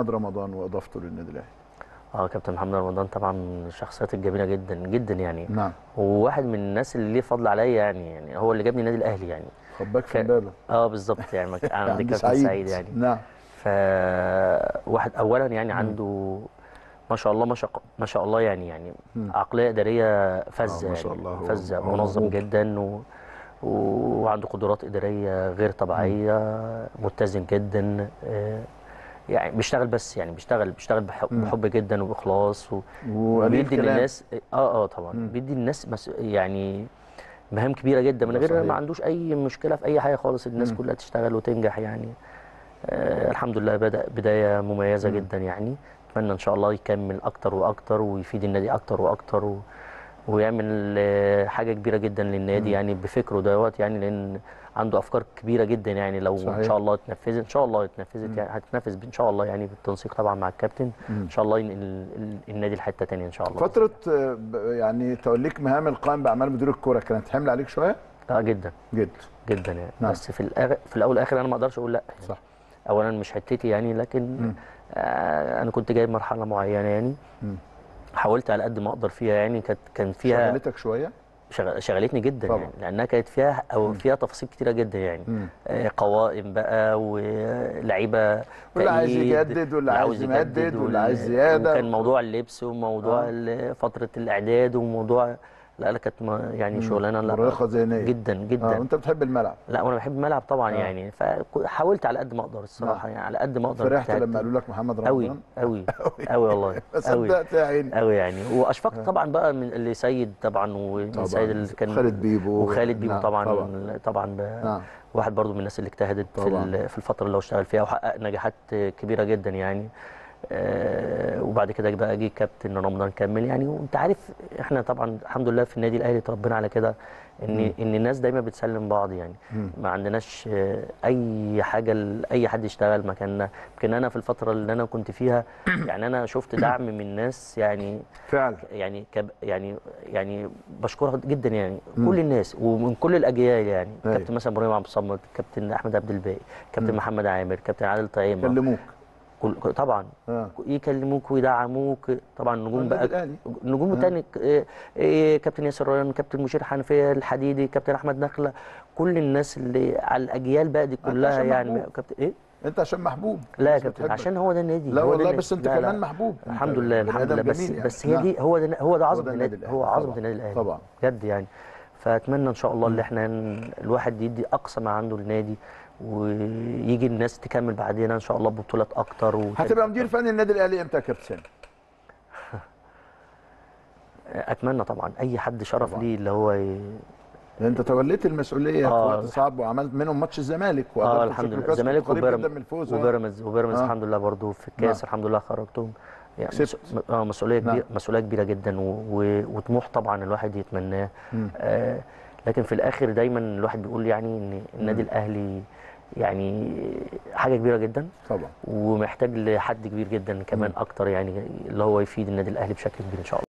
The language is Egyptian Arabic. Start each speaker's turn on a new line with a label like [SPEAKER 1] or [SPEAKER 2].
[SPEAKER 1] محمد رمضان واضافته للنادي الاهلي
[SPEAKER 2] اه كابتن محمد رمضان طبعا من الشخصيات الجميله جدا جدا يعني
[SPEAKER 1] نعم
[SPEAKER 2] وواحد من الناس اللي ليه فضل عليا يعني يعني هو اللي جابني النادي الاهلي يعني
[SPEAKER 1] خباك في
[SPEAKER 2] ك-
[SPEAKER 1] امبابه
[SPEAKER 2] اه بالظبط يعني مك- عند
[SPEAKER 1] عند
[SPEAKER 2] كابتن سعيد يعني
[SPEAKER 1] نعم
[SPEAKER 2] ف واحد اولا يعني عنده ما شاء الله ما شاء ما شاء الله يعني يعني
[SPEAKER 1] مم.
[SPEAKER 2] عقليه اداريه فذه
[SPEAKER 1] آه، ما شاء
[SPEAKER 2] يعني
[SPEAKER 1] الله، هو-
[SPEAKER 2] فذه
[SPEAKER 1] هو
[SPEAKER 2] منظم
[SPEAKER 1] موهوب.
[SPEAKER 2] جدا و... و- وعنده قدرات اداريه غير طبيعيه متزن جدا آه، يعني بيشتغل بس يعني بيشتغل بيشتغل بحب,
[SPEAKER 1] مم.
[SPEAKER 2] بحب جدا وباخلاص و...
[SPEAKER 1] وقليل
[SPEAKER 2] وبيدي
[SPEAKER 1] كلام
[SPEAKER 2] للناس اه اه طبعا
[SPEAKER 1] مم.
[SPEAKER 2] بيدي للناس مس... يعني مهام كبيره جدا من
[SPEAKER 1] ده
[SPEAKER 2] غير
[SPEAKER 1] صحيح.
[SPEAKER 2] ما عندوش اي مشكله في اي حاجه خالص الناس
[SPEAKER 1] مم.
[SPEAKER 2] كلها تشتغل وتنجح يعني آه الحمد لله بدا بدايه مميزه
[SPEAKER 1] مم.
[SPEAKER 2] جدا يعني اتمنى ان شاء الله يكمل اكتر واكتر ويفيد النادي اكتر واكتر و... ويعمل آه، حاجه كبيره جدا للنادي
[SPEAKER 1] مم.
[SPEAKER 2] يعني بفكره دوت يعني لان عنده افكار كبيره جدا يعني لو
[SPEAKER 1] صحيح.
[SPEAKER 2] ان شاء الله اتنفذت ان شاء الله اتنفذت
[SPEAKER 1] مم.
[SPEAKER 2] يعني هتتنفذ ان شاء الله يعني بالتنسيق طبعا مع الكابتن
[SPEAKER 1] مم.
[SPEAKER 2] ان شاء الله ينقل ال- النادي لحته ثانيه ان شاء الله
[SPEAKER 1] فتره آه، ب- يعني توليك مهام القائم باعمال مدير الكوره كانت حمل عليك شويه
[SPEAKER 2] اه جدا
[SPEAKER 1] جدا
[SPEAKER 2] جدا يعني
[SPEAKER 1] نعم.
[SPEAKER 2] بس في الأغ... في الاول والاخر انا ما اقدرش اقول لا
[SPEAKER 1] صح
[SPEAKER 2] اولا مش حتتي يعني لكن
[SPEAKER 1] مم.
[SPEAKER 2] آه انا كنت جايب مرحله معينه يعني
[SPEAKER 1] مم.
[SPEAKER 2] حاولت على قد ما اقدر فيها يعني كانت كان فيها
[SPEAKER 1] شغلتك شويه
[SPEAKER 2] شغ... شغلتني جدا
[SPEAKER 1] طبعا.
[SPEAKER 2] يعني لانها كانت فيها او
[SPEAKER 1] مم.
[SPEAKER 2] فيها تفاصيل كتيره جدا يعني
[SPEAKER 1] مم.
[SPEAKER 2] آه قوائم بقى ولعيبه
[SPEAKER 1] واللي عايز
[SPEAKER 2] تأييد،
[SPEAKER 1] يجدد واللي عايز يمدد واللي عايز زياده
[SPEAKER 2] وكان موضوع اللبس وموضوع
[SPEAKER 1] آه.
[SPEAKER 2] ال- فتره الاعداد وموضوع لا لا كانت ما- يعني
[SPEAKER 1] مم.
[SPEAKER 2] شغلانه لا
[SPEAKER 1] مرهقه ذهنيه
[SPEAKER 2] جدا جدا
[SPEAKER 1] اه وانت بتحب الملعب
[SPEAKER 2] لا وانا بحب الملعب طبعا
[SPEAKER 1] آه.
[SPEAKER 2] يعني فحاولت على قد ما اقدر الصراحه يعني على قد ما اقدر
[SPEAKER 1] فرحت
[SPEAKER 2] اجتهدت.
[SPEAKER 1] لما قالوا لك محمد
[SPEAKER 2] قوي
[SPEAKER 1] رمضان
[SPEAKER 2] قوي قوي والله
[SPEAKER 1] ما
[SPEAKER 2] قوي
[SPEAKER 1] صدقت يا عيني
[SPEAKER 2] قوي يعني واشفقت طبعا بقى من اللي سيد طبعا ومن
[SPEAKER 1] طبعا
[SPEAKER 2] سيد اللي كان
[SPEAKER 1] خالد بيبو
[SPEAKER 2] وخالد بيبو
[SPEAKER 1] نعم،
[SPEAKER 2] طبعا
[SPEAKER 1] طبعا
[SPEAKER 2] طبعا, ب-
[SPEAKER 1] نعم
[SPEAKER 2] واحد برضو من الناس اللي اجتهدت في
[SPEAKER 1] طبعا.
[SPEAKER 2] ال- في الفتره اللي هو اشتغل فيها وحقق نجاحات كبيره جدا يعني آه، وبعد كده بقى جه كابتن رمضان كمل يعني وانت عارف احنا طبعا الحمد لله في النادي الاهلي اتربينا على كده ان
[SPEAKER 1] مم.
[SPEAKER 2] ان الناس دايما بتسلم بعض يعني
[SPEAKER 1] مم.
[SPEAKER 2] ما عندناش آه، اي حاجه لاي حد يشتغل مكاننا يمكن انا في الفتره اللي انا كنت فيها يعني انا شفت دعم من ناس يعني
[SPEAKER 1] فعلا
[SPEAKER 2] يعني كب يعني يعني بشكرها جدا يعني
[SPEAKER 1] مم.
[SPEAKER 2] كل الناس ومن كل الاجيال يعني
[SPEAKER 1] أيوة.
[SPEAKER 2] كابتن مثلا ابراهيم عبد الصمد كابتن احمد عبد الباقي كابتن
[SPEAKER 1] مم.
[SPEAKER 2] محمد عامر كابتن عادل طعيمه
[SPEAKER 1] كلموك
[SPEAKER 2] كل كل- طبعا
[SPEAKER 1] اه
[SPEAKER 2] يكلموك ويدعموك طبعا نجوم
[SPEAKER 1] النادي
[SPEAKER 2] بقى
[SPEAKER 1] الأهلي.
[SPEAKER 2] نجوم
[SPEAKER 1] آه.
[SPEAKER 2] تاني إيه إيه كابتن ياسر ريان كابتن مشير حنفيه الحديدي كابتن احمد نخله كل الناس اللي على الاجيال بقى دي كلها
[SPEAKER 1] عشان
[SPEAKER 2] يعني
[SPEAKER 1] محبوب.
[SPEAKER 2] كابتن ايه
[SPEAKER 1] انت عشان محبوب
[SPEAKER 2] لا يا
[SPEAKER 1] الناس
[SPEAKER 2] كابتن
[SPEAKER 1] بتحبك.
[SPEAKER 2] عشان هو ده النادي
[SPEAKER 1] لا
[SPEAKER 2] هو ده
[SPEAKER 1] والله
[SPEAKER 2] النادي.
[SPEAKER 1] بس انت
[SPEAKER 2] لا، لا.
[SPEAKER 1] كمان محبوب انت
[SPEAKER 2] الحمد لله
[SPEAKER 1] بني
[SPEAKER 2] الحمد
[SPEAKER 1] آدم
[SPEAKER 2] لله بس
[SPEAKER 1] جميل يعني.
[SPEAKER 2] بس هي
[SPEAKER 1] نعم.
[SPEAKER 2] دي هو ده هو ده عظمه
[SPEAKER 1] ده
[SPEAKER 2] النادي
[SPEAKER 1] النادي
[SPEAKER 2] هو
[SPEAKER 1] الأهلي.
[SPEAKER 2] عظمه
[SPEAKER 1] طبعاً.
[SPEAKER 2] النادي الاهلي
[SPEAKER 1] طبعا
[SPEAKER 2] بجد يعني فاتمنى ان شاء الله ان احنا ن- الواحد يدي اقصى ما عنده للنادي ويجي الناس تكمل بعدين ان شاء الله ببطولات اكتر وتاني
[SPEAKER 1] هتبقى
[SPEAKER 2] أكتر.
[SPEAKER 1] مدير فني النادي الاهلي امتى يا كابتن سامي؟
[SPEAKER 2] اتمنى طبعا اي حد شرف
[SPEAKER 1] طبعاً.
[SPEAKER 2] ليه اللي هو ي...
[SPEAKER 1] انت توليت المسؤوليه في
[SPEAKER 2] آه.
[SPEAKER 1] وقت صعب وعملت منهم ماتش الزمالك
[SPEAKER 2] اه
[SPEAKER 1] وقدرت
[SPEAKER 2] الحمد
[SPEAKER 1] تشوف
[SPEAKER 2] لله
[SPEAKER 1] الكاس، كنت
[SPEAKER 2] الزمالك
[SPEAKER 1] قريب
[SPEAKER 2] وبيراميدز
[SPEAKER 1] جدا من الفوز آه.
[SPEAKER 2] وبيراميدز وبيراميدز
[SPEAKER 1] آه.
[SPEAKER 2] الحمد لله برضو في الكاس
[SPEAKER 1] نعم.
[SPEAKER 2] الحمد لله خرجتهم يعني
[SPEAKER 1] كسبت.
[SPEAKER 2] مس- اه مسؤوليه
[SPEAKER 1] نعم.
[SPEAKER 2] كبيره مسؤوليه كبيره جدا و... و... وطموح طبعا الواحد يتمناه
[SPEAKER 1] مم.
[SPEAKER 2] آه لكن في الاخر دايما الواحد بيقول يعني ان النادي
[SPEAKER 1] مم.
[SPEAKER 2] الاهلي يعني حاجه كبيره جدا
[SPEAKER 1] طبعا
[SPEAKER 2] ومحتاج لحد كبير جدا كمان
[SPEAKER 1] مم.
[SPEAKER 2] اكتر يعني اللي هو يفيد النادي الاهلي بشكل كبير ان شاء الله